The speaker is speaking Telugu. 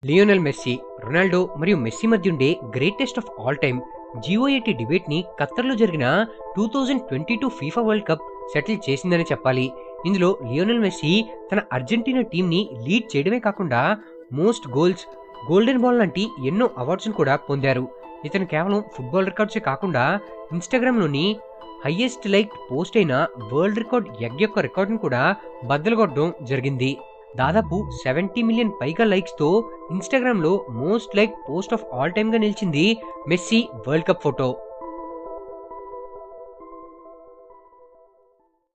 లియోనెల్ మెస్సీ రొనాల్డో మరియు మెస్సీ మధ్య ఉండే greatest of all time GOAT debate ని ఖత్తర్లో జరిగిన two thousand twenty two FIFA world cup settle చేసిందని చెప్పాలి ఇందులో లియోనెల్ మెస్సీ తన అర్జెంటీనా టీంని లీడ్ చేయడమే కాకుండా మోస్ట్ గోల్స్ గోల్డెన్ బాల్ లాంటి ఎన్నో అవార్డ్స్ను కూడా పొందారు ఇతను కేవలం ఫుట్బాల్ రికార్డ్సే కాకుండా ఇన్స్టాగ్రామ్లోని హైయెస్ట్ లైక్ పోస్ట్ అయిన వరల్డ్ రికార్డ్ ఎగ్ యొక్క రికార్డును కూడా బద్దలు కొట్టడం జరిగింది దాదాపు సెవెంటీ మిలియన్ పైగా లైక్స్తో ఇన్స్టాగ్రామ్లో most like post of all టైమ్గా నిలిచింది మెస్సీ వరల్డ్ కప్ ఫోటో